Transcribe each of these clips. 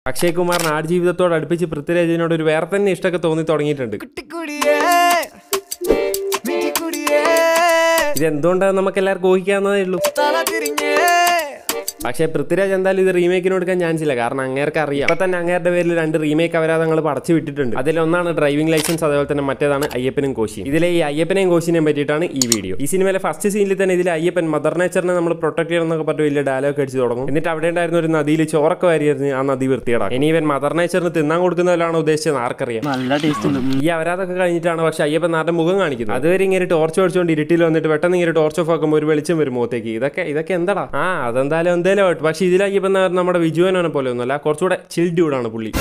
അക്ഷയ് കുമാറിന് ആട് ജീവിതത്തോട് അടുപ്പിച്ച് പൃഥ്വിരാജിനോട് ഒരു വേറെ തന്നെ ഇഷ്ടമൊക്കെ തോന്നി തുടങ്ങിയിട്ടുണ്ട് കുട്ടിക്കുടിയേ മിറ്റിക്കുടിയേ ഇത് എന്തുകൊണ്ടാണ് നമുക്ക് എല്ലാവർക്കും ഊഹിക്കാവുന്നതേ ഉള്ളൂ തല തിരിഞ്ഞേ പക്ഷേ പൃഥ്വിരാജ് എന്തായാലും ഇത് റീമേക്കിന് കൊടുക്കാൻ ചാൻസ് ഇല്ല കാരണം അങ്ങേർക്ക് അറിയാം ഇപ്പൊ തന്നെ അങ്ങേരുടെ പേരിൽ രണ്ട് റീമേക്ക് അവരാധങ്ങൾ പടച്ചു വിട്ടിട്ടുണ്ട് അതിലൊന്നാണ് ഡ്രൈവിംഗ് ലൈസൻസ് അതേപോലെ തന്നെ മറ്റേതാണ് അയ്യപ്പനും കോശിയും ഇതിലെ ഈ അയ്യപ്പനെയും കോശിനെയും പറ്റിയിട്ടാണ് ഈ വീഡിയോ ഈ സിനിമയിലെ ഫസ്റ്റ് സീനിൽ തന്നെ ഇതിൽ അയ്യപ്പൻ മദർ നേച്ചറിനെ നമ്മൾ പ്രൊട്ടക്ട് ചെയ്യണം എന്നൊക്കെ പറഞ്ഞ് വലിയ ഡയലോഗ് അടിച്ച് തുടങ്ങും എന്നിട്ട് അവിടെ ഉണ്ടായിരുന്ന ഒരു നദിയിൽ ചോറൊക്കെ വാരിയെറിഞ്ഞ് ആ നദി വൃത്തിയിടാം ഇനി ഇവൻ മദർ നേച്ചറിന് തിന്നാൻ കൊടുക്കുന്നതിലാണോ ഉദ്ദേശിച്ചത് ആർക്കറിയാം നല്ല ടേസ്റ്റ് ഉണ്ട് ഈ അവരാതൊക്കെ കഴിഞ്ഞിട്ടാണ് പക്ഷെ അയ്യപ്പൻ നാട്ടിൽ മുഖം കാണിക്കുന്നത് അതുവരെ ഇങ്ങനെ ടോർച്ച് ഓടിച്ചുകൊണ്ട് ഇരുട്ടിൽ വന്നിട്ട് പെട്ടെന്ന് ഇങ്ങനെ ടോർച്ച് ഓഫ് ആക്കുമ്പോൾ ഒരു വെളിച്ചം വരും മുഖത്തേക്ക് ഇതൊക്കെ ഇതൊക്കെ എന്താടാ ആ അതെന്തായാലും എന്തേലും ആവട്ടെ പക്ഷെ ഇതിൽ അയ്യപ്പൻ നായർ നമ്മുടെ വിജുവനെ പോലെ ഒന്നുമല്ല കുറച്ചുകൂടെ ചിൽ ഡ്യൂഡാണ് പുള്ളി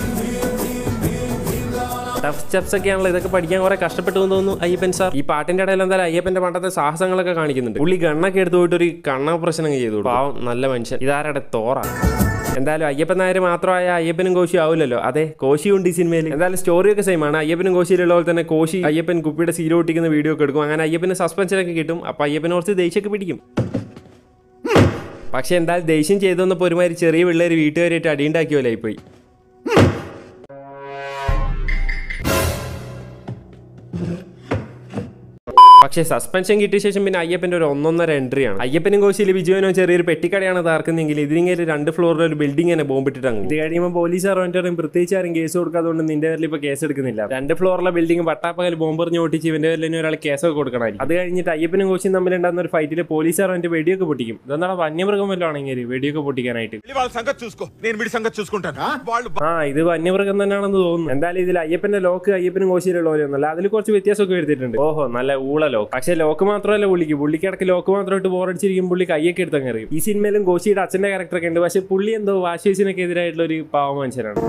ടഫ് സ്റ്റെപ്സ് ഒക്കെ ആണല്ലോ ഇതൊക്കെ പഠിക്കാൻ കുറെ കഷ്ടപ്പെട്ടു എന്ന് തോന്നുന്നു അയ്യപ്പൻ സാർ ഈ പാട്ടിന്റെ ഇടയിൽ എന്തായാലും അയ്യപ്പന്റെ പണ്ടത്തെ സാഹസങ്ങളൊക്കെ കാണിക്കുന്നുണ്ട് പുള്ളി ഗണ്ണൊക്കെ എടുത്ത് പോയിട്ട് ഒരു കണ്ണ പ്രശ്നം ചെയ്തു പാവം നല്ല മനുഷ്യൻ ഇതാരുടെ തോറ എന്തായാലും അയ്യപ്പൻ നായർ മാത്രമായ അയ്യപ്പനും കോശി ആവില്ലല്ലോ അതെ കോശി ഉണ്ട് ഈ സിനിമയിൽ എന്തായാലും സ്റ്റോറി ഒക്കെ സെയിം ആണ് അയ്യപ്പനും കോശിയിലുള്ള പോലെ തന്നെ കോശി അയ്യപ്പൻ കുപ്പിയുടെ സീരോ ഒട്ടിക്കുന്ന വീഡിയോ ഒക്കെ എടുക്കും അങ്ങനെ അയ്യപ്പന് സസ്പെൻഷനൊക്കെ കിട്ടും അപ്പൊ അയ്യപ്പന് കുറച്ച് ദേഷ്യമൊക്കെ പിടിക്കും പക്ഷെ എന്തായാലും ദേഷ്യം ചെയ്തു വന്നപ്പോൾ ഒരുമാതിരി ചെറിയ പിള്ളേർ വീട്ടുകാരായിട്ട് അടിയുണ്ടാക്കിയ പോയി പക്ഷേ സസ്പെൻഷൻ കിട്ടിയ ശേഷം പിന്നെ അയ്യപ്പന്റെ ഒരു ഒന്നൊന്നര എൻട്രി ആണ് അയ്യപ്പനും കോശിയിൽ വിജുവനോ ചെറിയൊരു പെട്ടിക്കടയാണ് താർക്കുന്നെങ്കിൽ ഇതിങ്ങനെ രണ്ട് ഫ്ലോറിൽ ഒരു ബിൽഡിംഗ് തന്നെ ബോംബിട്ടിട്ട് അങ്ങ് ഇത് കഴിയുമ്പോൾ പോലീസുകാർ പറഞ്ഞിട്ടും പ്രത്യേകിച്ച് ആരും കേസ് കൊടുക്കാത്തതുകൊണ്ട് നിന്റെ പേരിൽ ഇപ്പൊ കേസ് എടുക്കുന്നില്ല രണ്ട് ഫ്ലോറിലെ ബിൽഡിംഗ് പട്ടാപ്പകൽ ബോംബെറിഞ്ഞ് ഓട്ടിച്ച് ഇവന്റെ പേരിൽ ഇനി ഒരാൾ കേസൊക്കെ കൊടുക്കണമായിരിക്കും അത് കഴിഞ്ഞിട്ട് അയ്യപ്പനും കോശിയും തമ്മിലുണ്ടാകുന്ന ഒരു ഫൈറ്റിൽ പോലീസുകാർ അവന്റെ വെടിയൊക്കെ പൊട്ടിക്കും ഇതെന്താ വന്യമൃഗം വല്ലതും ആണെങ്കിൽ വെടിയൊക്കെ പൊട്ടിക്കാനായിട്ട് వెళ్ళి వాళ్ళ సంగతి చూసుకో నేను వీడి సంగతి చూసుకుంటాను వాళ్ళు ആ ഇത് വന്യമൃഗം തന്നെയാണെന്ന് തോന്നുന്നു എന്തായാലും ഇതിൽ അയ്യപ്പന്റെ ലോക്ക് അയ്യപ്പനും കോശിയിലുള്ള പോലെയൊന്നുമല്ല അതിൽ കുറച്ച് വ്യത്യാസമൊക്കെ വരുത്തിയിട്ടുണ്ട് ഓഹോ നല്ല ഊള ലോക്ക് പക്ഷേ ലോക്ക് മാത്രമല്ല പുള്ളിക്ക് പുള്ളിക്കിടക്ക് ലോക്ക് മാത്രമായിട്ട് ബോറടിച്ചിരിക്കും പുള്ളി കൈയൊക്കെ എടുത്തങ്ങ് എറിയും ഈ സിനിമയിലും കോശിയുടെ അച്ഛന്റെ ക്യാരക്ടറൊക്കെ ഉണ്ട് പക്ഷേ പുള്ളി എന്തോ വാശേസിനൊക്കെ എതിരായിട്ടുള്ള ഒരു പാവ മനുഷ്യനാണ്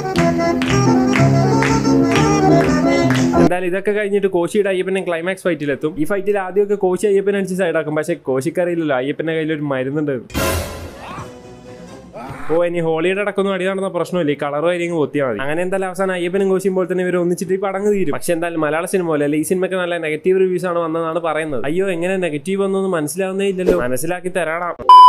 എന്തായാലും ഇതൊക്കെ കഴിഞ്ഞിട്ട് കോശിയുടെ അയ്യപ്പനെ ക്ലൈമാക്സ് ഫൈറ്റിലെത്തും ഈ ഫൈറ്റിൽ ആദ്യമൊക്കെ കോശി അയ്യപ്പനെ അടിച്ച് സൈഡാക്കും പക്ഷേ കോശിക്കറിയില്ലല്ലോ അയ്യപ്പന്റെ കയ്യിൽ ഒരു മരുന്നുണ്ട് ഓ ഇനി ഹോളിയുടെ അടക്കൊന്നും അടി നടന്ന പ്രശ്നമില്ല ഈ കളർ ആയിരിക്കും പൊത്തിയാൽ മതി അങ്ങനെ എന്തായാലും അവസാനം അയ്യപ്പനും കോശിയുമ്പോൾ തന്നെ ഇവർ ഒന്നിച്ചിട്ട് ഈ പടങ്ങ് തീരും പക്ഷെ എന്തായാലും മലയാള സിനിമ പോലെ അല്ല ഈ സിനിമയ്ക്ക് നല്ല നെഗറ്റീവ് റിവ്യൂസ് ആണ് വന്നതാണ് പറയുന്നത് അയ്യോ എങ്ങനെ നെഗറ്റീവ് വന്നൊന്നും മനസ്സിലാവുന്നേ ഇല്ലല്ലോ മനസ്സിലാക്കി തരാടാം